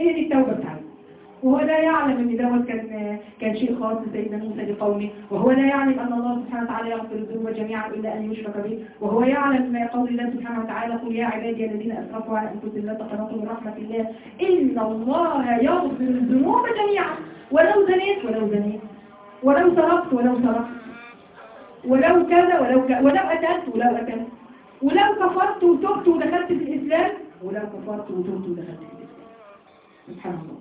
هي دي التوبة بتاعته وهو لا يعلم ان دوت كان كان شيء خاص سيدنا موسى لقومه وهو لا يعلم ان الله سبحانه وتعالى يغفر الذنوب جميعا الا ان يشرك به وهو يعلم ما قول الله سبحانه وتعالى قل يا عبادي الذين اسرفوا على انفسهم لا تقنطوا من رحمه الله ان الله يغفر الذنوب جميعا ولو زنيت ولو زنيت ولو سرقت ولو سرقت ولو كذا ولو كذا ولو أتت ولو أتت ولو كفرت وتبت ودخلت في الإسلام ولو كفرت وتبت ودخلت في الإسلام سبحان الله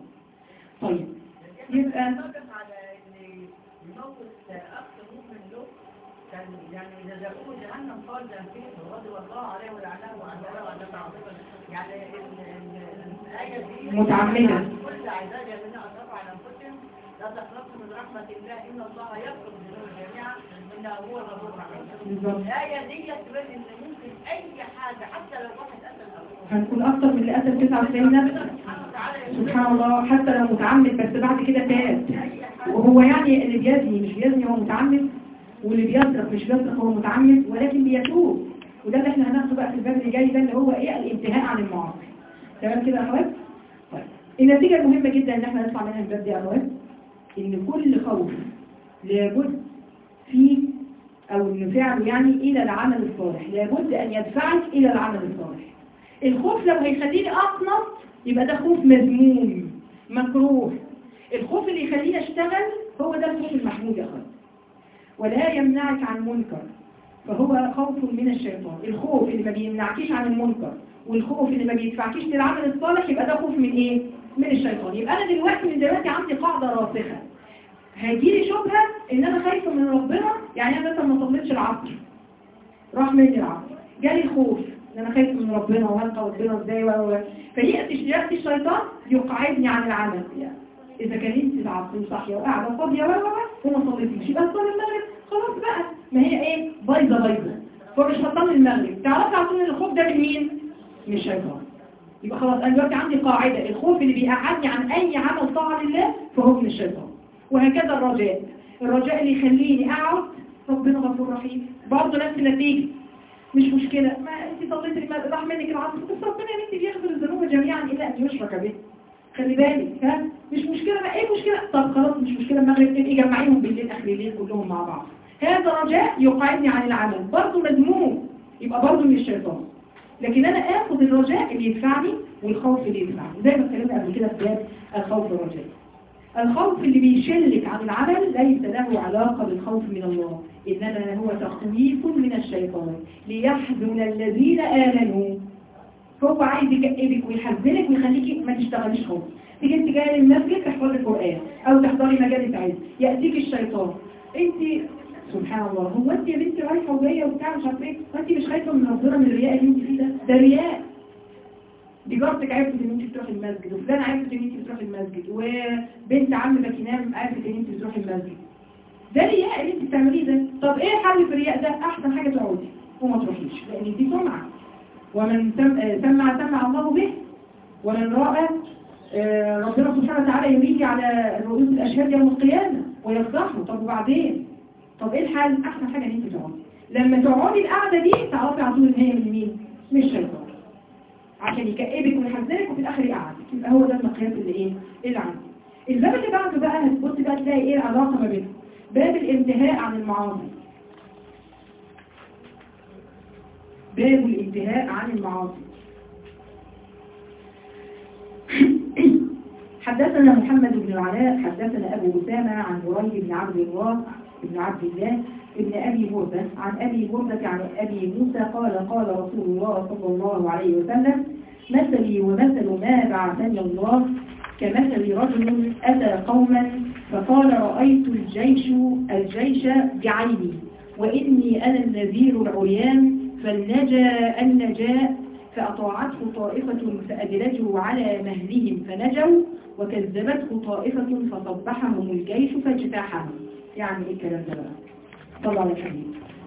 طيب يبقى نقف على ان يموت اخ مؤمن له كان يعني اذا جاءوه جهنم قال ده فيه وغضب الله عليه ولعنه وعذبه وعذاب عظيما يعني ال- ال- الايه دي متعمدة. كل عباد الذين اسرفوا على انفسهم لا تقنطوا من رحمه الله ان الله يغفر الذنوب جميعا انه هو الغفور الرحيم بالظبط الايه دي تبين ان ممكن اي حاجه حتى لو واحد قتل اخوه هنكون أكتر من اللي قتل 99 نفس سبحانه وتعالى سبحان الله حتى لو متعمد بس بعد كده تاب وهو يعني اللي بيزني مش بيزني هو متعمد واللي بيسرق مش بيسرق هو متعمد ولكن بيتوب وده اللي احنا هناخده بقى في الباب اللي جاي ده اللي هو ايه الانتهاء عن المعاصي تمام كده يا اخوات طيب النتيجه المهمه جدا ان احنا نطلع منها الباب ده يا اخوات ان كل خوف لابد فيه او ان فعله يعني الى العمل الصالح لابد ان يدفعك الى العمل الصالح الخوف لو هيخليني اقنط يبقى ده خوف مذموم مكروه الخوف اللي يخليني اشتغل هو ده الخوف المحمود يا اخوات ولا يمنعك عن منكر فهو خوف من الشيطان الخوف اللي ما بيمنعكيش عن المنكر والخوف اللي ما بيدفعكيش للعمل الصالح يبقى ده خوف من ايه من الشيطان يبقى انا دلوقتي من دلوقتي عندي قاعده راسخه هيجيلي شبهه ان انا خايفه من ربنا يعني انا مثلا ما صليتش العصر راح مني العصر جالي الخوف ان انا خايف من ربنا وهلقى ربنا ازاي و و فيأتي يأتي الشيطان يقعدني عن العمل يعني اذا كان انت العصر وصاحيه وقاعده فاضيه و و وما صليتيش يبقى تصلي المغرب خلاص بقى ما هي ايه بايظه بايظه فمش هتصلي المغرب تعرفي على طول ان الخوف ده من مين من الشيطان يبقى خلاص انا دلوقتي عندي قاعده الخوف اللي بيقعدني عن اي عمل طاعه لله فهو من الشيطان وهكذا الرجاء الرجاء اللي يخليني اقعد ربنا غفور رحيم برضه نفس النتيجه مش مشكلة ما انت صليت المغرب راح منك العصر بس ربنا يا بنتي بيغفر الذنوب جميعا الا ان يشرك به خلي بالك ها مش مشكلة ما ايه مشكلة طب خلاص مش مشكلة المغرب تبقي جمعيهم بالليل اخر الليل كلهم مع بعض هذا رجاء يقعدني عن العمل برضه مذموم يبقى برضه من الشيطان لكن انا اخد الرجاء اللي يدفعني والخوف اللي يدفعني زي ما اتكلمنا قبل كده في باب الخوف والرجاء الخوف اللي بيشلك عن العمل ليس له علاقة بالخوف من الله إنما هو تخويف من الشيطان ليحزن الذين آمنوا هو عايز يكئبك ويحزنك ويخليكي ما تشتغليش خوف تيجي انت جايه للمسجد تحفظي القرآن أو تحضري مجالس عز يأتيك الشيطان انت سبحان الله هو انت يا بنتي رايحه وجايه وبتاع مش عارفه ايه وانت مش خايفه من ربنا من الرياء اللي انت فيه ده ده رياء دي جارتك عرفت ان انت بتروحي المسجد وفلان عرفت ان انت بتروحي المسجد وبنت عم باكينام عرفت ان انت بتروحي المسجد ده رياء اللي انت بتعمليه ده طب ايه الحل في الرياء ده احسن حاجه تقعدي وما تروحيش لان دي سمعه ومن سم- آه، سمع سمع الله به ومن راى آه، ربنا سبحانه وتعالى يميجي على رؤوس الاشهاد يوم القيامه ويفضحه طب وبعدين طب ايه الحل احسن حاجه ان انت تقعدي لما تقعدي القعده دي تعرفي على طول ان هي من مين من الشيطان عشان يكئبك ويحزنك وفي الاخر يقعدك يبقى هو ده المقياس اللي ايه اللي عندي الباب اللي بعده بقى هتبص بقى تلاقي ايه العلاقه ما بينهم باب الانتهاء عن المعاصي باب الانتهاء عن المعاصي حدثنا محمد بن العلاء حدثنا أبو أسامة عن بريد بن عبد الله بن عبد الله ابن أبي بردة عن أبي بردة عن أبي موسى قال قال رسول الله صلى الله عليه وسلم مثلي ومثل ما بعثني الله كمثل رجل أتى قوما فقال رأيت الجيش الجيش بعيني وإني أنا النذير العريان فالنجا النجاء فأطاعته طائفة فأدلجوا على مهلهم فنجوا وكذبته طائفة فصبحهم الجيش فاجتاحهم يعني ايه الكلام ده بقى صلى على الحبيب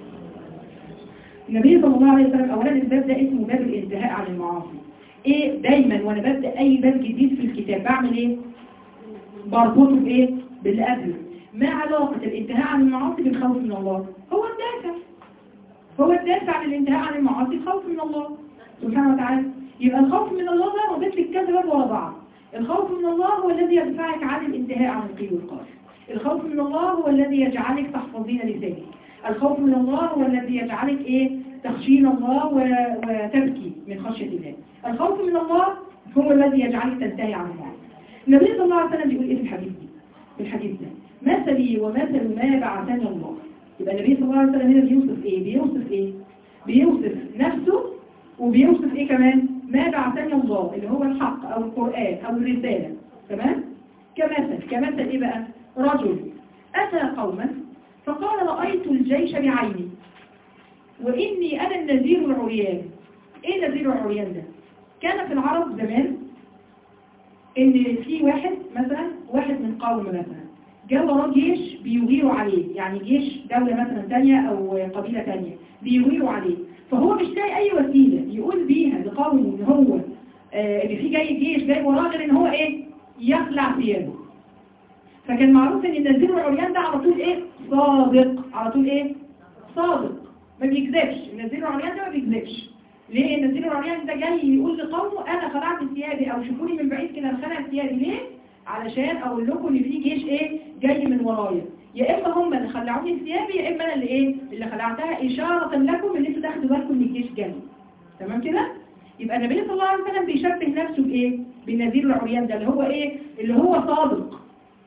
النبي صلى الله عليه وسلم اولا الباب ده اسمه باب الانتهاء عن المعاصي ايه دايما وانا ببدا اي باب جديد في الكتاب بعمل ايه بربطه بايه باللي قبله ما علاقه الانتهاء عن المعاصي بالخوف من الله هو الدافع هو الدافع للانتهاء عن المعاصي الخوف من الله سبحانه وتعالى يبقى الخوف من الله ده ربط لك كذا باب ورا بعض الخوف من الله هو الذي يدفعك عن الانتهاء عن القيل والقال الخوف من الله هو الذي يجعلك تحفظين لسانك الخوف من الله هو الذي يجعلك ايه تخشين الله و- وتبكي من خشية الله الخوف من الله هو الذي يجعلك تنتهي عن المعصية النبي صلى الله عليه وسلم بيقول ايه في الحديث دي في الحديث ده مثلي ومثل ما بعثني الله يبقى النبي صلى الله عليه وسلم هنا بيوصف ايه بيوصف ايه بيوصف نفسه وبيوصف ايه كمان ما بعثني الله اللي هو الحق او القرآن او الرسالة تمام كمثل كمثل ايه بقى رجل اتى قوما فقال رأيت الجيش بعيني واني انا النذير العريان ايه النذير العريان ده كان في العرب زمان ان في واحد مثلا واحد من قوم مثلا جاء وراه جيش بيغيروا عليه يعني جيش دولة مثلا تانية او قبيلة تانية بيغيروا عليه فهو مش لاقي اي وسيلة يقول بيها لقومه ان هو آه، ان في جاي جيش جاي وراه غير ان هو ايه يخلع ثيابه فكان معروف ان النزيل العريان ده على طول ايه صادق على طول ايه صادق ما بيكذبش النزيل العريان ده ما بيكذبش ليه النزيل العريان ده جاي يقول لقومه انا خلعت ثيابي او شوفوني من بعيد كده انا خلعت ثيابي ليه علشان اقول لكم ان في جيش ايه جاي من ورايا يا اما هم اللي خلعوني ثيابي يا اما انا اللي ايه اللي خلعتها اشاره لكم ان انتوا تاخدوا بالكم ان الجيش جاي تمام كده يبقى النبي صلى الله عليه وسلم بيشبه نفسه بايه بالنذير العريان ده اللي هو ايه اللي هو صادق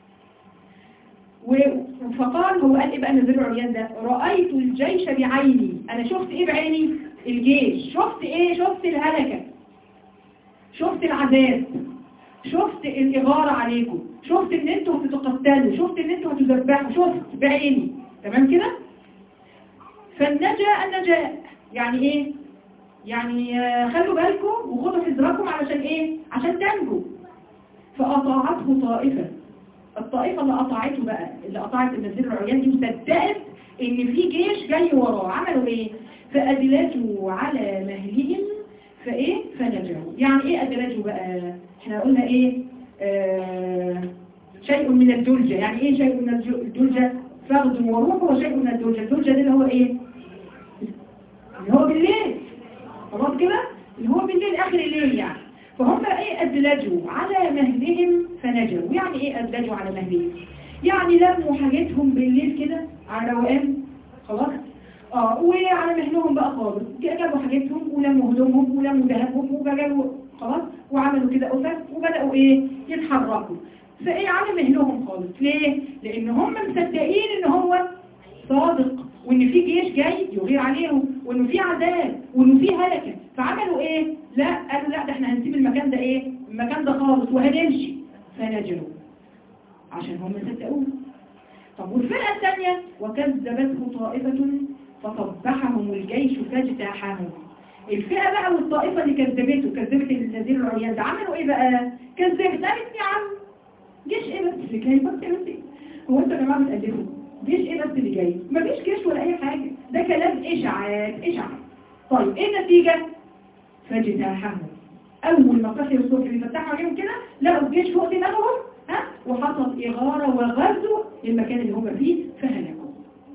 و- فقال هو قال ايه بقى النذير العريان ده رأيت الجيش بعيني انا شفت ايه بعيني الجيش شفت ايه شفت الهلكة شفت العذاب شفت الإغارة عليكم شفت ان انتوا هتتقتلوا شفت ان انتوا هتذبحوا شفت بعيني تمام كده فالنجا النجاء يعني ايه يعني آه، خلوا بالكم وخدوا حذركم علشان ايه عشان تنجوا فأطاعته طائفة الطائفة اللي قطعته بقى اللي قطعت النزيل العريان دي وصدقت ان في جيش جاي وراه عملوا ايه فأدلجوا على مهلهم فايه فنجوا يعني ايه أدلجوا بقى احنا قلنا ايه آه شيء من الدلجة يعني ايه شيء من الج- الدلجة فغد وروح وشيء من الدلجة الدلجة دي اللي هو ايه اللي هو بالليل خلاص كده اللي هو بالليل اخر الليل يعني فهم ايه ادلجوا على مهلهم فنجوا يعني ايه ادلجوا على مهلهم يعني لموا حاجتهم بالليل كده على روقان خلاص اه وعلى مهلهم بقى خالص جابوا حاجتهم ولموا هدومهم ولموا ذهبهم وجابوا خلاص وعملوا كده أسس وبدأوا ايه يتحركوا فايه على مهلهم خالص ليه لان هم مصدقين ان هو صادق وان في جيش جاي يغير عليهم وانه في عذاب وانه في هلكة فعملوا ايه لا قالوا لا ده احنا هنسيب المكان ده ايه المكان ده خالص وهنمشي فنجلوا عشان هم صدقوه طب والفرقة الثانية وكذبته طائفة فصبحهم الجيش فاجتاحهم الفئة بقى والطائفة اللي كذبته كذبت النذير العريان ده عملوا ايه بقى كذبت قالت يا عم جيش ايه بس اللي جاي بس ايه بس ايه هو انتوا يا جماعه بتقلبوا جيش ايه بس اللي جاي مفيش جيش ولا اي حاجه ده كلام اشاعات اشاعات طيب ايه النتيجه فاجتاحهم اول ما قصر الصبح بيفتحوا عليهم كده لقوا الجيش فوق دماغهم ها وحصل اغاره وغزو للمكان اللي هم فيه فهلكوا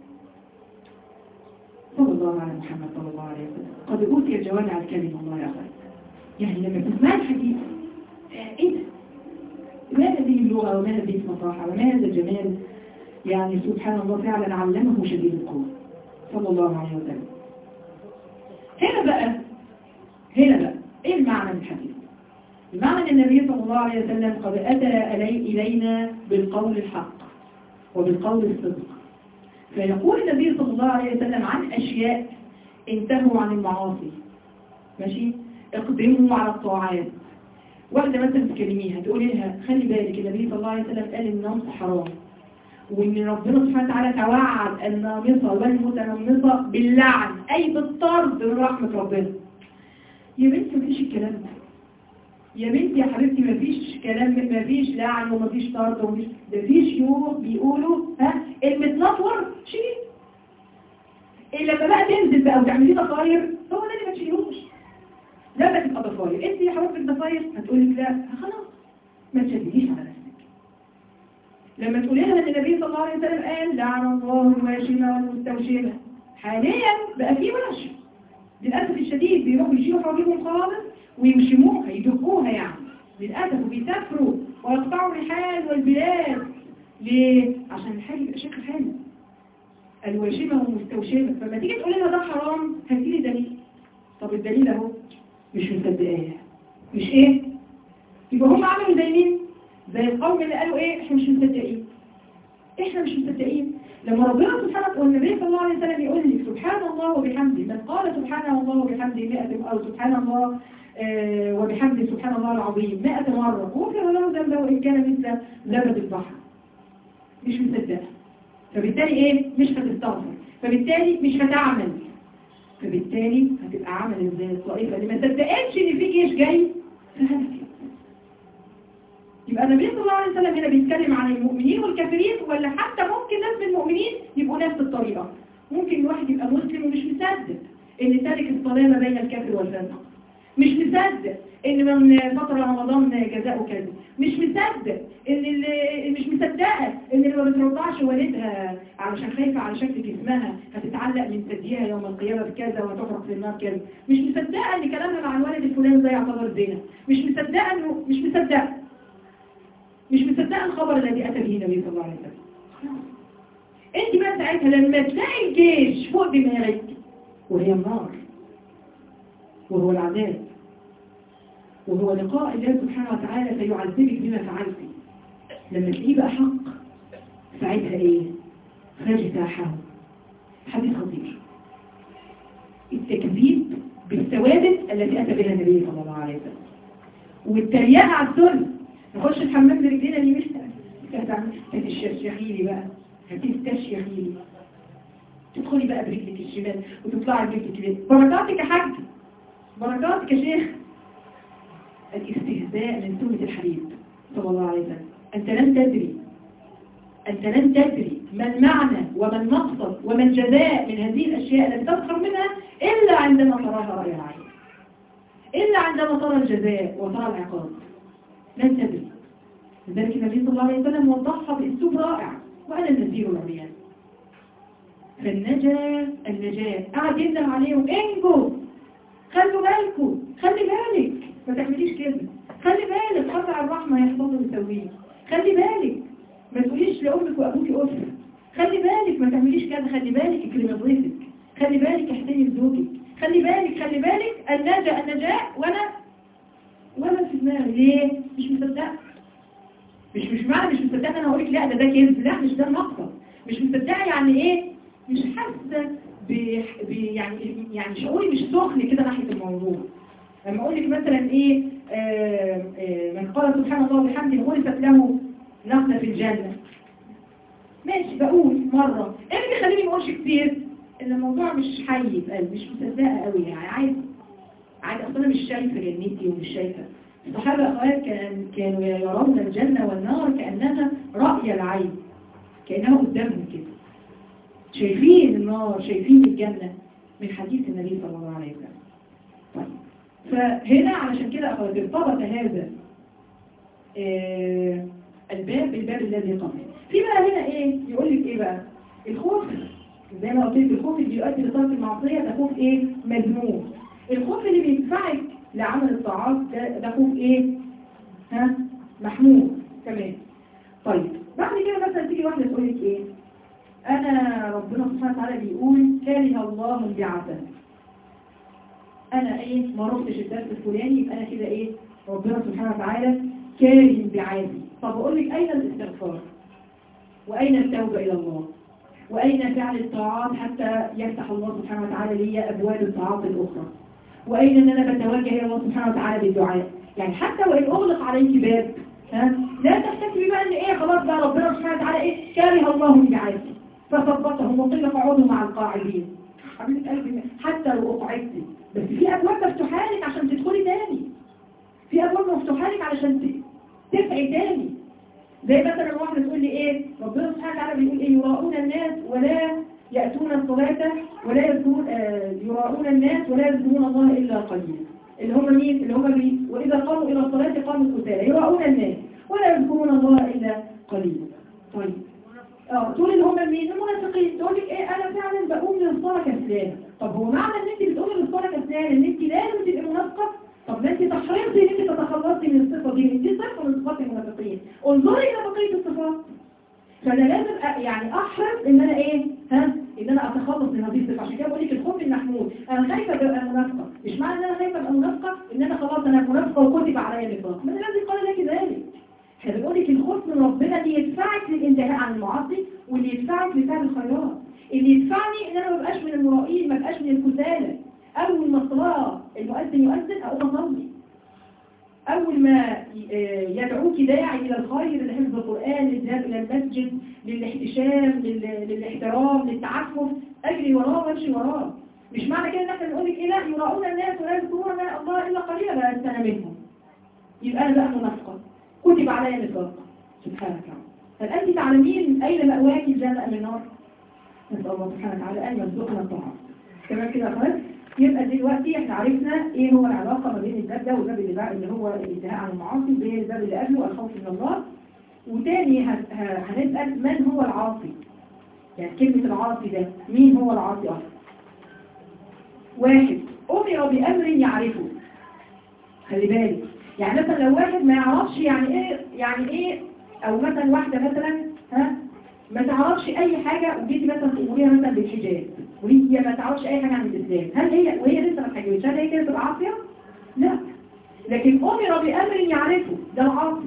صلى الله على محمد صلى الله عليه وسلم قد اوتي الجوامع الكلمه الله يا اخوان يعني لما تسمع الحديث آه، ايه ده ما هذه اللغة وما هذه الفصاحة وما هذا الجمال يعني سبحان الله فعلا علمه شديد القوة صلى الله عليه وسلم هنا بقى هنا بقى ايه المعنى من الحديث المعنى ان النبي صلى الله عليه وسلم قد أتى إلي إلينا بالقول الحق وبالقول الصدق فيقول النبي صلى الله عليه وسلم عن أشياء انتهوا عن المعاصي ماشي اقدموا على الطاعات واحدة مثلا تكلميها تقولي لها خلي بالك النبي صلى الله عليه وسلم قال ان النمط حرام وان ربنا سبحانه وتعالى توعد النامصة والمتنمصة باللعن اي بالطرد من رحمة ربنا يا بنتي مفيش الكلام ده يا بنتي يا حبيبتي مفيش كلام مفيش لعن ومفيش طرد ومفيش ده في شيوخ بيقولوا ها المتنطور شيء إيه لما بقى تنزل بقى وتعملي ضفاير هو ده اللي ما تشيلوش لا بقى تبقى ضفاير انت يا حبيبتي الضفاير هتقول لك لا خلاص ما تشديش على نفسك لما تقولي لها ان النبي صلى الله عليه وسلم قال لعن الله الواشمه والمستوشمه حاليا بقى في وشم للاسف الشديد بيروحوا يشيلوا حواجبهم خالص ويوشموها يدقوها يعني للاسف وبيسافروا ويقطعوا الرحال والبلاد ليه عشان الحال يبقى شكل حلو الواشمه ومستوشمه فلما تيجي تقول لنا ده حرام هاتي لي دليل طب الدليل اهو مش مصدقاه مش ايه يبقى هم عملوا زي مين زي القوم اللي قالوا ايه احنا مش مصدقين احنا مش مصدقين لما ربنا سبحانه والنبي صلى الله عليه وسلم يقول لك سبحان الله وبحمده من قال سبحان الله وبحمده 100 او سبحان الله آه وبحمده سبحان الله العظيم 100 مرة غفر له ذنبه وإن كان مثل زبد البحر مش مصدقة فبالتالي ايه مش هتستغفر فبالتالي مش هتعمل فبالتالي هتبقى عامل ازاي الطائفة اللي ما صدقتش ان في جيش جاي فهلكت يبقى النبي صلى الله عليه وسلم هنا بيتكلم عن المؤمنين والكافرين ولا حتى ممكن ناس من المؤمنين يبقوا نفس الطريقة ممكن الواحد يبقى مسلم ومش مصدق ان تارك الصلاة ما بين الكافر والفاسق مش مصدق ان من فترة رمضان جزاؤه كذا مش مصدق ان اللي مش مصدقة ان اللي ما بترضعش والدها علشان خايفة على شكل جسمها هتتعلق من ثديها يوم القيامة بكذا وهتحرق في النار كذا مش مصدقة ان كلامها مع الولد الفلاني ده يعتبر زنا مش مصدقة انه مش مصدقة مش مصدقة الخبر الذي أتى به النبي صلى الله عليه وسلم انت بقى ساعتها لما تلاقي الجيش فوق دماغك وهي النار وهو العذاب وهو لقاء الله سبحانه وتعالى فيعذبك بما فعلت لما تلاقيه بقى حق ساعتها ايه فاجتاحه حديث خطير التكذيب بالثوابت التي أتى بها النبي صلى الله عليه وسلم والتريقة على السنة نخش الحمام برجلنا اليمين هتستشيخي لي بقى هتستشيخي لي تدخلي بقى برجلك الشمال وتطلعي برجلك اليمين بركاتك يا حاج بركاتك يا شيخ الاستهزاء من سنة الحبيب صلى الله عليه وسلم أنت لن تدري أنت لن تدري ما المعنى وما المقصد وما الجزاء من هذه الأشياء التي تظهر منها إلا عندما تراها رأي العين إلا عندما ترى الجزاء وترى العقاب لن تدري لذلك النبي صلى الله عليه وسلم وضحها بأسلوب رائع وأنا النذير العريان فالنجاة النجاة قعد يندم عليهم انجوا خلوا بالكم خلي بالك ما تعمليش كده خلي بالك قطع الرحمة يحصل له يسويه خلي بالك ما تقوليش لأمك وأبوك أف خلي بالك ما تعمليش كده خلي بالك اكرمي ضيفك خلي بالك احترمي زوجك خلي بالك خلي بالك النجاة النجاة وأنا ولا في دماغي ليه مش مصدقه مش مش معنى مش مصدقه انا هقول لك لا ده ده كذب لا مش ده المقصد مش مصدقه يعني ايه مش حاسه ب يعني يعني شعوري مش سخن كده ناحيه الموضوع لما اقول لك مثلا ايه آه آه من قال سبحان الله وبحمده غرست له نخله في الجنه ماشي بقول مره ايه اللي بيخليني ما اقولش كتير ان الموضوع مش حي في قلبي مش مصدقه قوي يعني عايز عايز اصلا مش شايفه جنتي ومش شايفه الصحابه اخوات كان كانوا يرون الجنه والنار كانها راي العين كانها قدامهم كده شايفين النار شايفين الجنه من حديث النبي صلى الله عليه وسلم طيب فهنا علشان كده اخوات ارتبط هذا آه الباب بالباب الذي قبله في بقى هنا ايه يقول لك ايه بقى الخوف زي ما قلت لك الخوف اللي بيؤدي لترك المعصيه ده خوف ايه مذموم الخوف اللي بيدفعك لعمل الطاعات ده, ده خوف ايه ها محمود تمام طيب بعد كده مثلا تيجي واحده تقول لك ايه انا ربنا سبحانه وتعالى بيقول كره الله البعثه انا ايه ما رحتش الدرس الفلاني يبقى انا كده ايه ربنا سبحانه وتعالى كاره بعادي طب اقول لك اين الاستغفار واين التوبه الى الله وأين فعل الطاعات حتى يفتح الله سبحانه وتعالى لي أبواب الطاعات الأخرى وأين أن أنا بتوجه إلى الله سبحانه وتعالى بالدعاء يعني حتى وإن أغلق عليك باب ها لا تحتسبي بقى إن إيه خلاص بقى ربنا سبحانه وتعالى إيه كاره الله انبعاثي فثبتهم وقيل اقعدوا مع القاعدين حبيبة قلبي حتى لو أقعدت بس في أبواب مفتوحة لك عشان تدخلي تاني في أبواب مفتوحة لك علشان تسعي تاني زي مثلا واحدة تقول لي ايه ربنا سبحانه وتعالى بيقول ايه يراؤون الناس ولا يأتون الصلاة ولا يذكرون آه يراؤون الناس ولا يذكرون الله إلا قليلا اللي هم مين اللي هم مين وإذا قاموا إلى الصلاة قاموا كسالى يراؤون الناس ولا يذكرون الله إلا قليلا طيب اه تقول اللي هم مين المنافقين تقول لك ايه انا فعلا بقوم للصلاة كسلانة طب هو معنى ان انت بتقومي للصلاة كسلانة ان انت لازم تبقي منافقة طب ما انت تحرصي ان انت تتخلصي من الصفه دي دي صفه من صفات المنافقين انظري الى بقيه الصفات فانا لازم أ- يعني احرص ان انا ايه ها ان انا اتخلص من هذه الصفه عشان كده بقول لك الخوف المحمود انا خايفه ابقى منافقه مش معنى ان انا خايفه ابقى منافقه ان انا خلاص انا منافقه وكتب عليا النفاق من الذي قال لك ذلك احنا بنقول لك الخوف من ربنا دي يدفعك للانتهاء عن المعاصي واللي يدفعك لفعل الخيرات اللي يدفعني ان انا ما بقاش من المرائين ما بقاش من الكسالى اول ما الصلاه المؤذن يؤذن اقوم اصلي أول ما ي- يدعوك داعي إلى الخير لحفظ القرآن للذهاب إلى المسجد للاحتشام لل- للاحترام للتعفف أجري وراه وامشي وراه مش معنى كده إن احنا نقول لك إيه لا يراؤون الناس ولا يذكرون الله إلا قليلا بس أنا منهم يبقى أنا بقى منافقة كتب علي نفاق سبحانك يا رب هل أنت تعلمين أين مأواك الجنة أم النار؟ نسأل الله سبحانه وتعالى أن يرزقنا الطاعة تمام كده يا أخوات؟ يبقى دلوقتي احنا عرفنا ايه هو العلاقة ما بين الباب ده والباب اللي بقى اللي هو الانتهاء عن المعاصي وبين الباب اللي قبله الخوف من الله وتاني هن- ه- هنسأل من هو العاصي يعني كلمة العاصي ده مين هو العاصي أصلا واحد أمر بأمر يعرفه خلي بالك يعني مثلا لو واحد ما يعرفش يعني ايه يعني ايه او مثلا واحدة مثلا ها ما تعرفش اي حاجة وجيتي مثلا تقوليها مثلا بالحجاب وهي ما تعرفش اي حاجة عن الاسلام هل هي وهي لسه ما اتحجبتش هل هي كده تبقى عاصية؟ لا لكن امر بامر يعرفه ده العاصي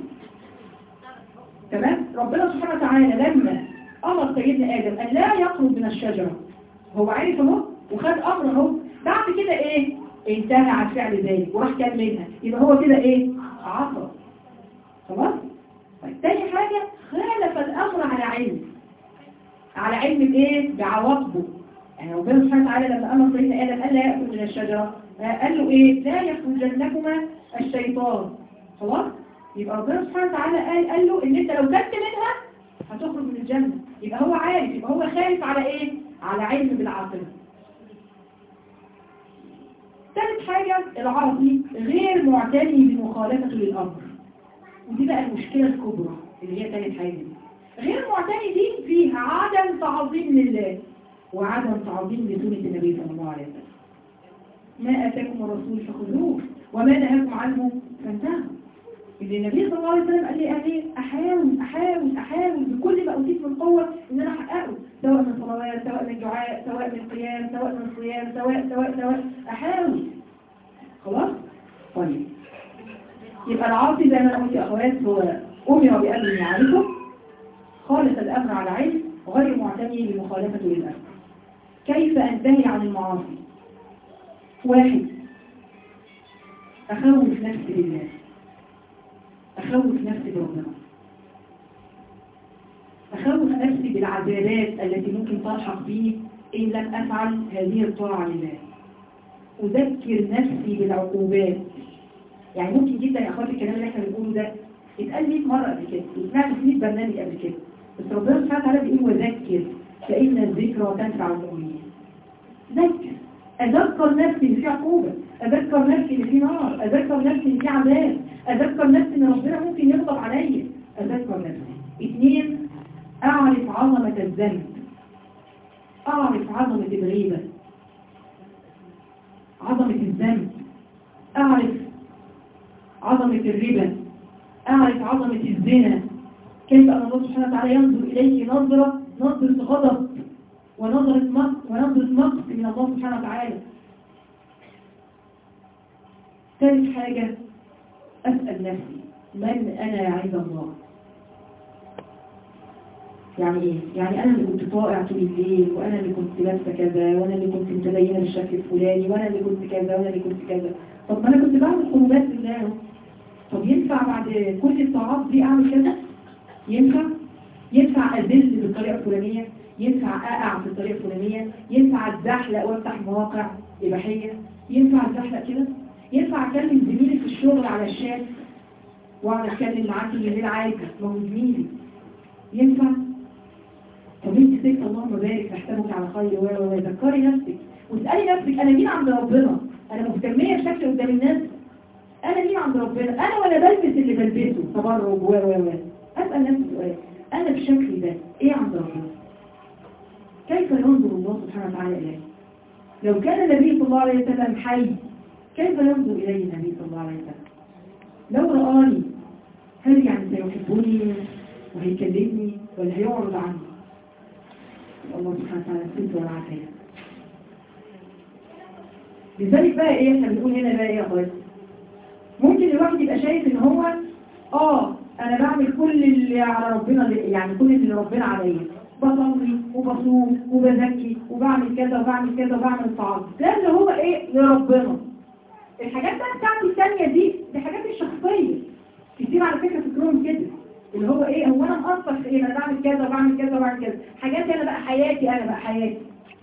تمام ربنا سبحانه وتعالى لما امر سيدنا ادم ان لا يقرب من الشجرة هو عارف اهو وخد امر اهو بعد كده ايه انتهى عن فعل ذلك وراح كان منها يبقى هو كده ايه عصى خلاص طيب تاني حاجة خالف الامر على علم على علم بايه بعواقبه يعني ربنا سبحانه وتعالى لما امر سيدنا ادم قال لا ياكل من الشجره آه، قال له ايه لا يخرجنكما الشيطان خلاص يبقى ربنا سبحانه وتعالى قال قال له ان انت لو كلت منها هتخرج من الجنه يبقى هو عارف يبقى هو خايف على ايه على علم بالعاقبه ثالث حاجه العاصي غير معتني بمخالفته للامر ودي بقى المشكله الكبرى اللي هي ثالث حاجه دي غير معتني دي فيها عدم تعظيم لله وعدم تعظيم لسنة النبي صلى الله عليه وسلم ما أتاكم الرسول فخذوه وما نهاكم عنه فانتهوا اللي النبي صلى الله عليه وسلم قال لي قال لي أحاول أحاول أحاول بكل ما أوتيت من قوة إن أنا أحققه سواء من صلوات سواء من دعاء سواء من قيام سواء من صيام سواء سواء سواء أحاول خلاص طيب يبقى العاصي زي ما أنا قلت يا أخوات هو أمر بأمر يعرفه خالص الأمر على علم غير معتني بمخالفته للأمر كيف أنتهي عن المعاصي واحد أخوف نفسي بالله أخوف نفسي بربنا أخوف نفسي بالعذابات التي ممكن تلحق بي إن لم أفعل هذه الطاعة لله أذكر نفسي بالعقوبات يعني ممكن جدا يا أخواتي الكلام اللي احنا بنقوله ده اتقال 100 مرة قبل كده وسمعت في 100 برنامج قبل كده بس ربنا سبحانه وتعالى بيقول وذكر فإن الذكرى تنفع المؤمنين ذكر أذكر نفسي إن في عقوبة أذكر نفسي إن في نار أذكر نفسي إن في عذاب أذكر نفسي إن ربنا ممكن يغضب عليا أذكر نفسي اثنين أعرف عظمة الذنب أعرف عظمة الغيبة عظمة الذنب أعرف عظمة الربا أعرف عظمة الزنا كيف أن الله سبحانه وتعالى ينظر إليك نظرة نظرة غضب ونظرة مقت ونظرة مقت من الله سبحانه وتعالى ثالث حاجة أسأل نفسي من أنا عند الله يعني ايه؟ يعني انا اللي كنت طائع طول الليل وانا اللي كنت لابسه كذا وانا اللي كنت متدينه بالشكل الفلاني وانا اللي كنت كذا وانا اللي كنت كذا طب ما انا كنت بعمل قربات لله طب ينفع بعد كل الطاعات دي اعمل كذا ينفع ينفع اذل بالطريقه الفلانيه ينفع اقع في الطريقه الفلانيه ينفع اتزحلق وافتح مواقع اباحيه ينفع اتزحلق كده ينفع اكلم زميلي في الشغل على الشات واقعد اتكلم معاه طول الليل عادي ما هو زميلي ينفع طب انت ست اللهم بارك نحسبك على خير و و ذكري نفسك واسالي نفسك انا مين عند ربنا انا مهتميه بشكل قدام الناس انا مين عند ربنا انا ولا بلبس اللي بلبسه تبرج و و و اسال نفسي سؤال انا بشكلي ده ايه عند ربنا كيف ينظر الله سبحانه وتعالى اليه لو كان النبي صلى الله عليه وسلم حي كيف ينظر إلي النبي صلى الله عليه وسلم لو رآني هل يعني سيحبني وهيكلمني ولا هيعرض عني الله سبحانه وتعالى السلط والعافية لذلك بقى ايه احنا بنقول هنا بقى ايه يا اخواتي ممكن الواحد يبقى شايف ان هو اه انا بعمل كل اللي على ربنا يعني كل اللي ربنا عليا بصلي وبصوم وبزكي وبعمل كذا وبعمل كذا وبعمل طعام ده اللي هو ايه لربنا الحاجات بقى بتاعتي الثانيه دي دي حاجات الشخصيه كتير على فكره فكرهم كده اللي هو ايه هو انا مقصر في ايه انا بعمل كذا وبعمل كذا وبعمل كذا حاجاتي انا بقى حياتي انا بقى حياتي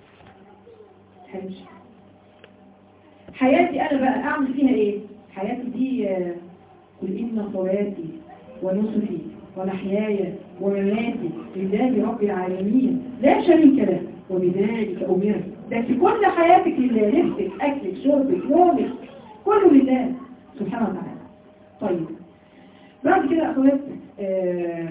حياتي حياتي انا بقى اعمل فيها ايه حياتي دي آه، قل ان صلاتي ونسكي ومحياي ومماتي لله رب العالمين لا شريك له وبذلك امرت ده في كل حياتك لله لبسك اكلك شربك نومك كله لله سبحانه وتعالى طيب بعد كده يا اخوات آه،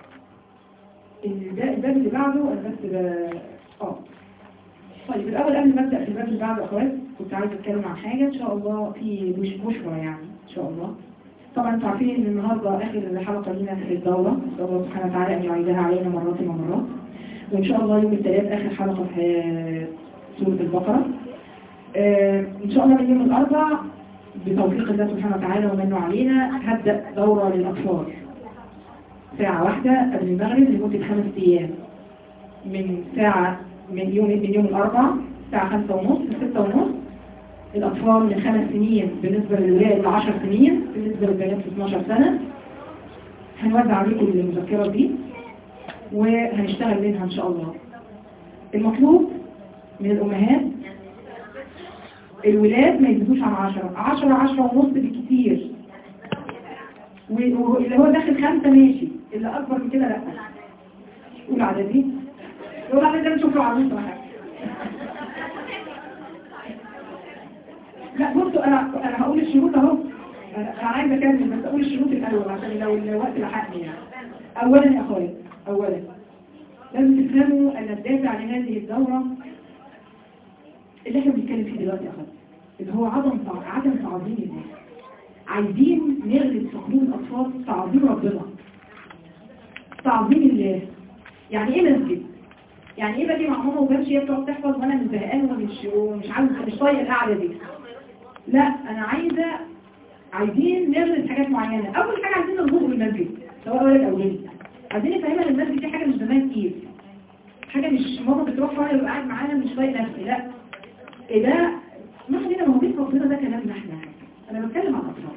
الب- الباب اللي بعده انا بس ب- اه طيب الأول قبل ما أبدأ في الباب اللي بعده يا أخوات كنت عايزة أتكلم عن حاجة إن شاء الله في مش بشرى يعني إن شاء الله طبعا انتوا عارفين إن النهاردة آخر حلقة لينا في الدورة نسأل الله سبحانه وتعالى أن يعيدها علينا مرات ومرات وإن شاء الله يوم الثلاث آخر حلقة في سورة البقرة آه، إن شاء الله من يوم الأربع بتوفيق الله سبحانه وتعالى ومنه علينا هبدأ دورة للأطفال ساعة واحدة قبل المغرب لمدة خمس أيام من ساعة من يوم من يوم الأربعاء الساعة خمسة ونص لستة ونص الأطفال من خمس سنين بالنسبة للولاد لعشر سنين بالنسبة للبنات ل 12 سنة هنوزع عليكم المذكرة دي وهنشتغل منها إن شاء الله المطلوب من الأمهات الولاد ما يزيدوش عن عشرة عشرة عشرة ونص بالكتير واللي هو داخل خمسة ماشي اللي أكبر من كده لأ قول عددي يقول على ده نشوف له عروسه ولا حاجه لا بصوا انا انا هقول الشروط اهو انا أنا عايزه اكمل بس اقول الشروط الاول عشان لو الوقت لحقني يعني اولا يا اخويا اولا لازم تفهموا ان الدافع لهذه الدوره اللي احنا بنتكلم فيه دلوقتي يا اخويا اللي هو عدم تع- عدم تعظيم الله عايزين نغرس في قلوب الاطفال تعظيم ربنا تعظيم الله يعني ايه مسجد يعني ايه باجي مع ماما وبمشي هي بتقعد تحفظ وانا مش زهقان ومش ومش عاوز مش طايق القعده دي لا انا عايزه عايزين نغرس حاجات معينه اول حاجه عايزين نربطه بالمسجد سواء ولد او بنت عايزين نفهمها ان المسجد دي حاجه مش زمان كتير حاجه مش ماما بتروح وانا ببقى قاعد معاها مش طايق نفسي لا ايه ده ما علينا ما هو بيت ربنا ده كلامنا احنا انا بتكلم عن الاطفال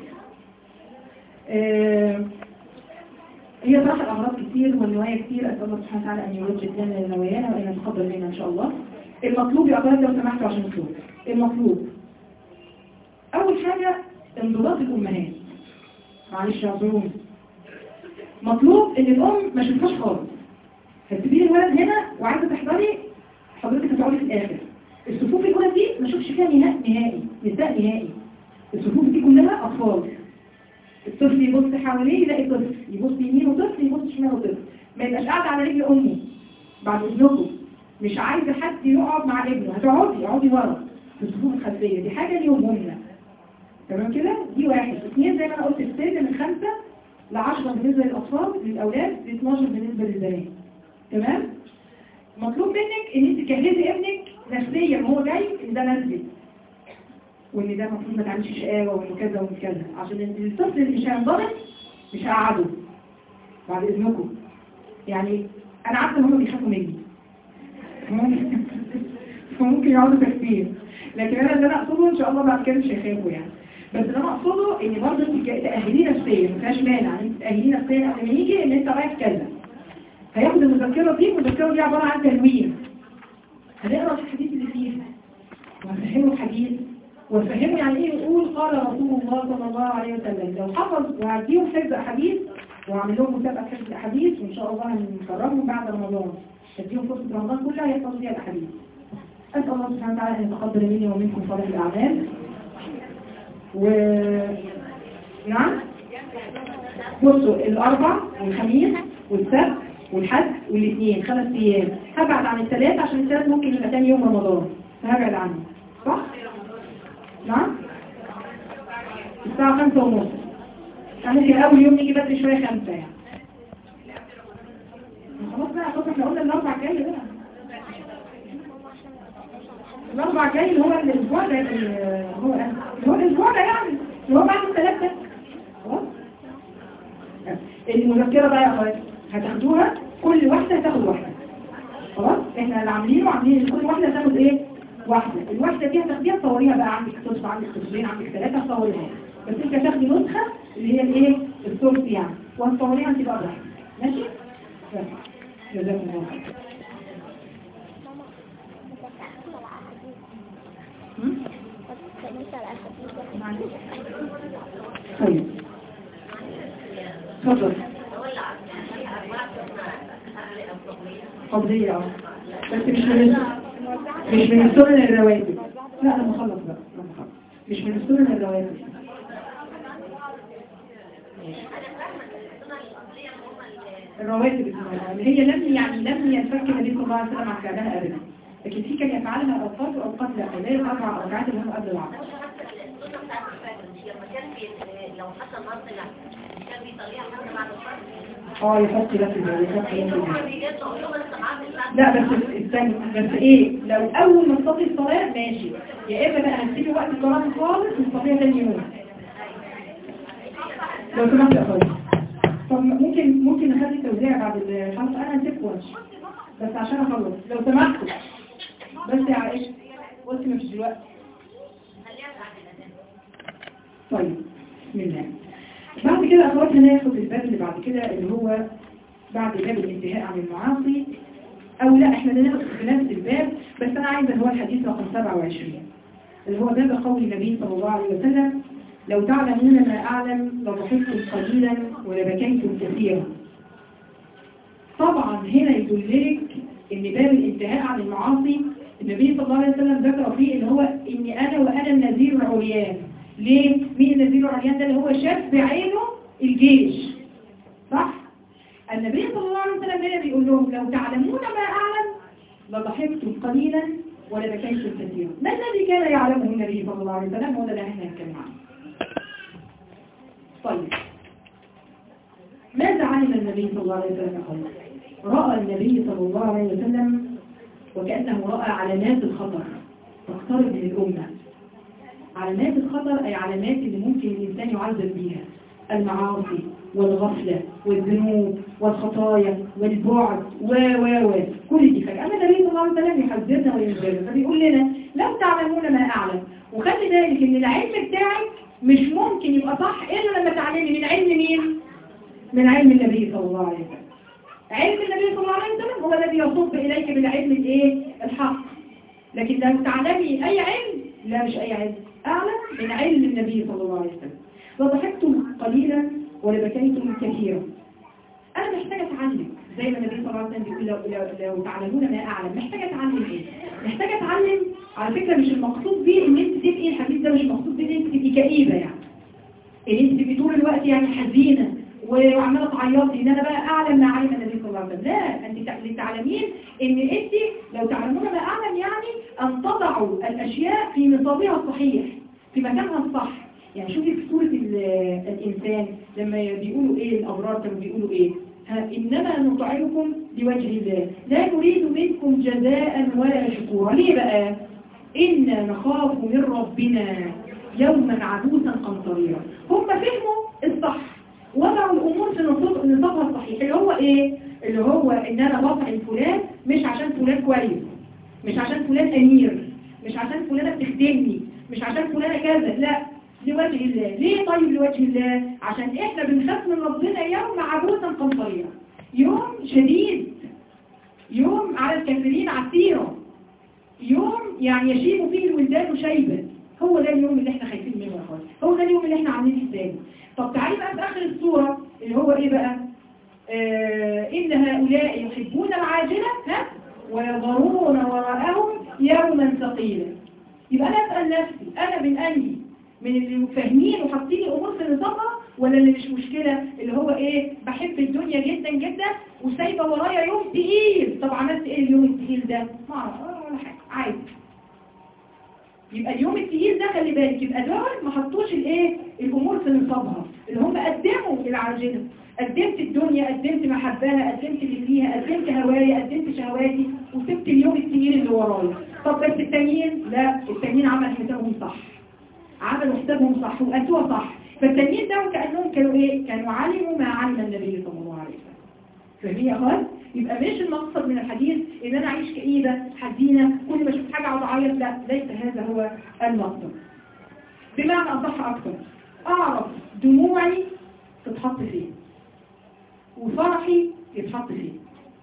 آه، هي صراحة الأمراض كتير والنوايا كتير أسأل الله سبحانه وتعالى أن يوجد لنا نوايانا وأن يتقبل منا إن شاء الله المطلوب يا أخوات لو سمحتوا عشان نطلب المطلوب أول حاجة انضباط الأمهات معلش يا عزوم مطلوب إن الأم ما تشوفهاش خالص هتسيبي لي الولد هنا وعايزة تحضري حضرتك هتقعدي في الآخر الصفوف الأولى دي ما اشوفش فيها نهائي نهائي نساء نهائي الصفوف دي كلها أطفال الطفل يبص حواليه يلاقي طفل يبص يمين وطفل يبص شمال وطفل ما يبقاش قاعد على رجل امه بعد اذنكم مش عايزه حد يقعد مع ابنه هتقعدي اقعدي ورا في الصفوف الخلفيه دي حاجه ليهم هم تمام كده دي واحد اثنين زي ما انا قلت السن من خمسة ل 10 بالنسبه للاطفال للاولاد ل 12 بالنسبه للبنات تمام مطلوب منك ان انت تجهزي ابنك نفسيا وهو جاي ان ده مسجد وان ده المفروض ما تعملش شقاوه وانه كذا ومن كذا عشان الطفل اللي مش هينضبط مش هقعده بعد اذنكم يعني انا عارفه ان هم بيخافوا مني ممكن ممكن يقعدوا تكتير لكن انا اللي انا اقصده ان شاء الله بعد كده مش هيخافوا يعني بس اللي انا اقصده ان برضه انت تاهليه نفسيا ما فيهاش مانع ان انت تاهليه نفسيا قبل ما يجي ان انت رايح كذا هياخد المذكره دي المذكره دي عباره عن تنوين هنقرا الحديث اللي فيها وهنفهمه الحديث وفهموا يعني ايه يقول قال رسول الله صلى الله عليه وسلم لو حفظ وهديهم حفظ احاديث واعمل لهم مسابقه حفظ احاديث وان شاء الله هنكرمهم بعد رمضان هديهم فرصه رمضان كلها يحفظوا فيها الاحاديث اسال الله سبحانه وتعالى ان يتقبل مني ومنكم صالح الاعمال و نعم بصوا الاربع والخميس والسبت والحد والاثنين خمس ايام هبعد عن الثلاث عشان الثلاث ممكن يبقى تاني يوم رمضان فهبعد عنه صح؟ نعم الساعة خمسة ونص يعني ممكن أول يوم نيجي بدري شوية خمسة يعني خلاص بقى خلاص احنا قلنا الأربع جاي بقى الأربع جاي اللي هو الأسبوع ده اللي هو اللي هو الأسبوع ده يعني اللي هو بعد الثلاثة خلاص المذكرة بقى يا أخواتي هتاخدوها كل واحدة هتاخد واحدة خلاص احنا اللي عاملينه عاملين كل واحدة تاخد ايه واحدة الواحدة دي هتاخديها تصوريها بقى عندك تصف عندك تصفين عندك ثلاثة تصوريها بس انت هتاخدي نسخة اللي هي الايه الصورة يعني وهتصوريها انت بقى براحتك ماشي بس جزاكم الله خير هم؟ طيب اتفضل قضية اه بس مش من مش من السنن الرواتب لا لما اخلص بقى لما اخلص مش من السنن الرواتب الرواتب اللي هي لم يعني لم ينفك النبي صلى الله عليه وسلم عن فعلها ابدا لكن في كان يفعلها اوقات واوقات لا اللي هي الاربع ركعات اللي هم قبل العصر لو حتى النهارده لا كان بيطلعها حتى بعد الفرق اه يحط لك الباب يحط لك هو الباب بيجي تقول له بس معاك الساعه لا بس استنى بس ايه لو اول ما تصلي الصلاه ماشي يا اما بقى هتسيبي وقت القران خالص وتصليها تاني يوم لو سمحت يا اخويا طب ممكن ممكن نخلي التوزيع بعد الحلقه انا هسيبكم وامشي بس عشان اخلص لو سمحتوا بس يا عائشه بصي مش دلوقتي طيب بسم الله بعد كده اخوات هناخد الباب اللي بعد كده اللي هو بعد باب الانتهاء عن المعاصي او لا احنا ناخد في نفس الباب بس انا عايزه اللي هو الحديث رقم 27 اللي هو باب قول النبي صلى الله عليه وسلم لو تعلمون ما اعلم لضحكتم قليلا ولبكيتم كثيرا طبعا هنا يدلك ان باب الانتهاء عن المعاصي النبي صلى الله عليه وسلم ذكر فيه ان هو اني انا وانا النذير العريان ليه؟ مين النذير العريان ده اللي هو شاف بعينه الجيش صح؟ النبي صلى الله عليه وسلم هنا بيقول لهم لو تعلمون ما أعلم لضحكتم قليلا ولبكيتم كثيرا ما الذي كان يعلمه النبي صلى الله عليه وسلم وده اللي احنا نتكلم عنه طيب ماذا علم النبي صلى الله عليه وسلم قال رأى النبي صلى الله عليه وسلم وكأنه رأى علامات الخطر تقترب من الأمة علامات الخطر أي علامات اللي ممكن الإنسان يعذب بيها المعاصي والغفلة والذنوب والخطايا والبعد و و و كل دي حاجة أما النبي صلى الله عليه وسلم يحذرنا وينذرنا فبيقول لنا لو تعلمون ما أعلم وخلي بالك إن العلم بتاعك مش ممكن يبقى صح إلا لما تعلمي من علم مين؟ من علم النبي صلى الله عليه وسلم علم النبي صلى الله عليه وسلم هو الذي يصب إليك بالعلم الإيه؟ الحق لكن لو تعلمي أي علم لا مش أي علم أعلم من علم النبي صلى الله عليه وسلم وضحكتم قليلا ولبكيتم كثيرا أنا محتاجة أتعلم زي ما النبي صلى الله عليه وسلم بيقول لو, لو, لو تعلمون ما أعلم محتاجة أتعلم إيه؟ محتاجة أتعلم على فكرة مش المقصود بيه إن أنت تبقي الحديث ده مش المقصود بيه إن أنت تبقي كئيبة يعني إن أنت تبقي طول الوقت يعني حزينة وعمالة تعيطي إن أنا بقى أعلم ما علم النبي صلى الله عليه وسلم لا أنت تعلمين إن أنت لو تعلمون ما أعلم يعني أن تضعوا الأشياء في نصابها الصحيح في مكانها الصح يعني شوفي في سورة الإنسان لما بيقولوا إيه الأبرار كانوا بيقولوا إيه ها إنما نطعمكم لوجه الله لا نريد منكم جزاء ولا شكورا ليه بقى إنا نخاف من ربنا يوما عبوسا قمطريرا هم فهموا الصح وضعوا الأمور في نصابها الصحيح اللي هو إيه اللي هو إن أنا بطعم فلان مش عشان فلان كويس مش عشان فلان أمير مش عشان فلانة بتخدمني مش عشان فلانة كذا لا لوجه الله ليه طيب لوجه الله عشان احنا بنخاف من ربنا يوم عبوسا قمطريرا يوم شديد يوم على الكافرين عسيرا يوم يعني يشيب فيه الولدان شيبا هو ده اليوم اللي احنا خايفين منه يا اخوان هو ده اليوم اللي احنا عاملين حسابه طب تعالي بقى في اخر الصورة اللي هو ايه بقى آه ان هؤلاء يحبون العاجلة ها ويضرون وراءهم يوما ثقيلا يبقى انا اسال نفسي انا من انهي من اللي فاهمين وحاطين الامور في نظامها ولا اللي مش مشكلة اللي هو ايه بحب الدنيا جدا جدا وسايبه ورايا يوم تقيل طب عملت ايه اليوم التقيل ده ما اعرف ولا حاجه عادي يبقى اليوم التقيل ده خلي بالك يبقى دول ما حطوش الايه الامور في نصابها اللي هم قدموا العاجله قدمت الدنيا قدمت محبها قدمت اللي فيها قدمت هوايا قدمت شهواتي وسبت اليوم التقيل اللي ورايا طب بس التانيين لا التانيين عمل حسابهم صح عملوا حسابهم صح وقالوها صح فالتانيين ده كانهم كانوا ايه كانوا علموا ما علم النبي صلى الله عليه وسلم فاهمين يا اخوان يبقى مش المقصد من الحديث ان انا اعيش كئيبه حزينه كل ما اشوف حاجه اقعد اعيط لا ليس هذا هو المقصد بمعنى اصح اكتر اعرف دموعي تتحط فين وفرحي يتحط فين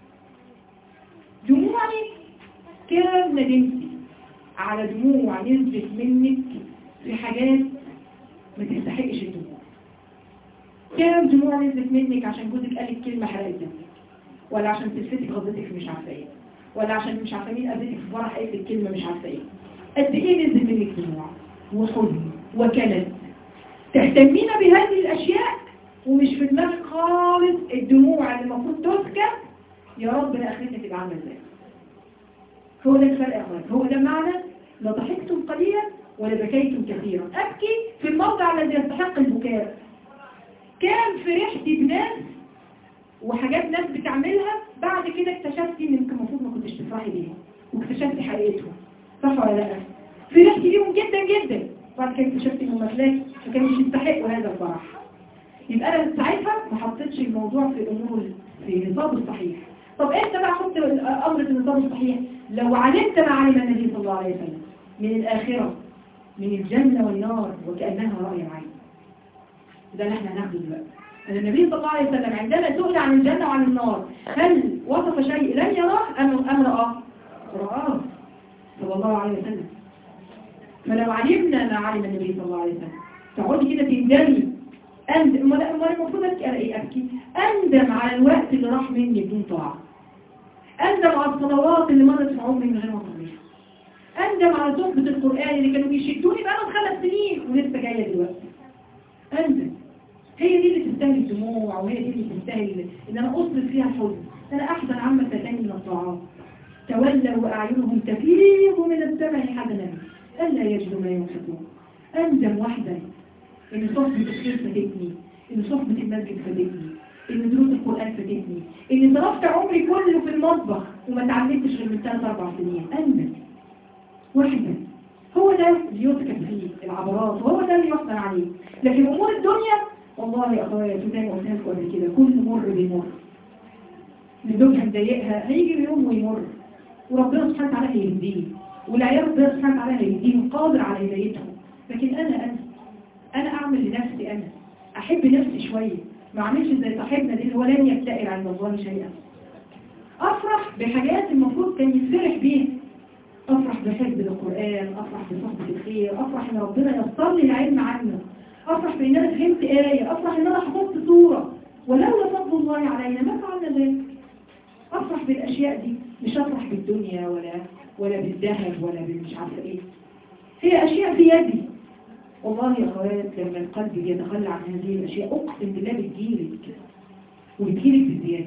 دموعي كام ندمتي على دموع نزلت منك في حاجات ما تستحقش الدموع كام دموع نزلت منك عشان جوزك قال لك كلمه حرقت دمك ولا عشان سلفتك غضتك في مش عارفه ايه ولا عشان مش عارفه مين قابلتك في فرح قالت لك كلمه مش عارفه ايه قد ايه نزل منك دموع وحزن وكلل تهتمين بهذه الاشياء ومش في دماغك خالص الدموع اللي المفروض تسكت يا رب انا اخرتها تبقى عامله ازاي هو ده الفرق يا اخوان هو ده معنى لا ضحكتم قليلا ولا بكيتم كثيرا ابكي في الموضع الذي يستحق البكاء كان فرحت بناس وحاجات ناس بتعملها بعد كده اكتشفتي ان انت المفروض ما كنتش تفرحي بيها واكتشفتي حقيقتهم صح ولا لا فرحتي بيهم جدا جدا بعد كده اكتشفتي انهم مفلاك ما كانوش يستحقوا هذا الفرح يبقى انا ساعتها ما حطيتش الموضوع في الامور في النظام الصحيح طب انت بقى حط الامر في النظام الصحيح لو علمت ما علم النبي صلى الله عليه وسلم من الاخره من الجنه والنار وكانها راي عين ده اللي احنا هناخده دلوقتي أن النبي صلى الله عليه وسلم عندما سئل عن الجنة وعن النار هل وصف شيء لم يراه أم أم رآه؟ رآه صلى الله عليه وسلم فلو علمنا ما علم النبي صلى الله عليه وسلم تقعدي كده تندمي أند ما المفروض أبكي على إيه أبكي أندم على الوقت اللي راح مني بدون طاعة أندم على الصلوات اللي مرت في عمري من غير ما أصليها أندم على صحبة القرآن اللي كانوا بيشدوني بقالهم خمس سنين ولسه جاية دلوقتي أندم هي دي اللي تستاهل الدموع وهي دي اللي تستاهل ان انا اصرف فيها الحزن انا احزن عما فاتني من الطاعات تولوا اعينهم تفيض من الدمع حزنا الا يجدوا ما ينفقون اندم وحدا ان صحبة الخير فاتتني ان صحبة المسجد فاتتني ان دروس القرآن فاتتني ان صرفت عمري كله في المطبخ وما اتعلمتش غير من ثلاث اربع سنين اندم وحدا هو ده اللي يذكر فيه العبرات وهو ده اللي يحصل عليه لكن امور الدنيا والله يا اخويا زي ما قلت لكم قبل كده كل مر بيمر اللي زوجها مضايقها هيجي يوم ويمر وربنا سبحانه وتعالى هيهديه والعيال ربنا سبحانه وتعالى هيهديهم قادر على هدايتهم لكن انا انا انا اعمل لنفسي انا احب نفسي شويه ما اعملش زي صاحبنا دي اللي هو لن يفتقر عند الله شيئا افرح بحاجات المفروض كان يفرح بيها افرح بحفظ القران افرح بصحبه الخير افرح ان ربنا يسر لي العلم عنه أفرح بإن أنا فهمت آية أفرح إن أنا حفظت صورة ولولا فضل الله علينا ما فعلنا ذلك أفرح بالأشياء دي مش أفرح بالدنيا ولا ولا بالذهب ولا بالمش عارفة إيه هي أشياء في يدي والله يا أخوات لما القلب يتخلى عن هذه الأشياء أقسم بالله بتجيلك وبتجيلك بزيادة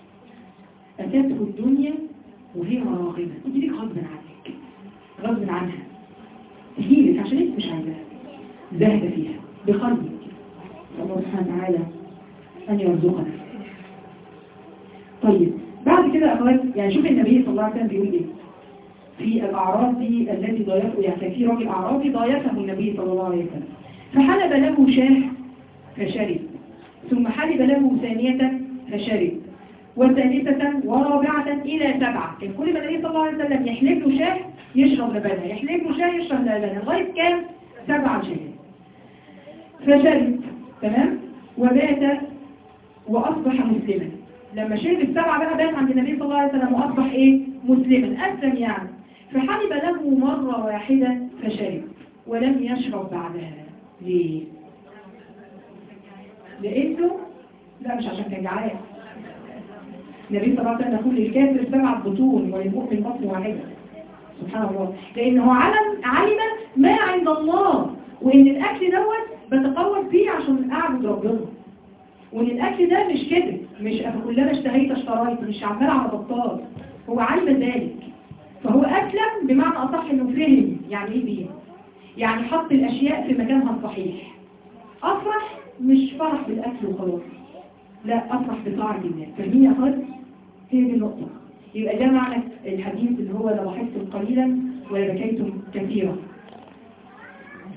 أتته الدنيا وهي راغبة تجيلك غصب عنك غصب عنها تجيلك عشان انت مش عايزاها زاهدة فيها بقلبك الله سبحانه وتعالى أن يرزقنا طيب بعد كده أخوات يعني شوف النبي صلى الله عليه وسلم بيقول إيه في الأعراض دي التي ضايفه يعني كان في راجل أعرابي ضايفه النبي صلى الله عليه وسلم فحلب له شاه فشرب ثم حلب له ثانية فشرب وثالثة ورابعة إلى سبعة كان كل ما النبي صلى الله عليه وسلم يحلب له شاه يشرب لبنها يحلب له شاه يشرب لبنها لغاية كام سبعة شهور فشرب تمام وبات وأصبح مسلما لما شرب السبعة بقى بات عند النبي صلى الله عليه وسلم وأصبح إيه مسلما أسلم يعني فحلب له مرة واحدة فشرب ولم يشرب بعدها ليه لأنه لا مش عشان كان جعان النبي صلى الله عليه وسلم يقول للكافر سبعة بطون وللمؤمن بطن واحدة سبحان الله لأنه علم علم ما عند الله وإن الأكل دوت بتقوم فيه عشان أعبد ربنا وإن الأكل ده مش كده مش كلما اشتهيت اشتريت مش عمال على بطال هو علم ذلك فهو أسلم بمعنى أصح إنه فهم يعني إيه بيه يعني حط الأشياء في مكانها الصحيح أفرح مش فرح بالأكل وخلاص لا أفرح بطاعة الله فاهمين يا أخوات؟ هي دي النقطة يبقى ده معنى الحديث اللي هو لو ضحكتم قليلا ولا بكيتم كثيرا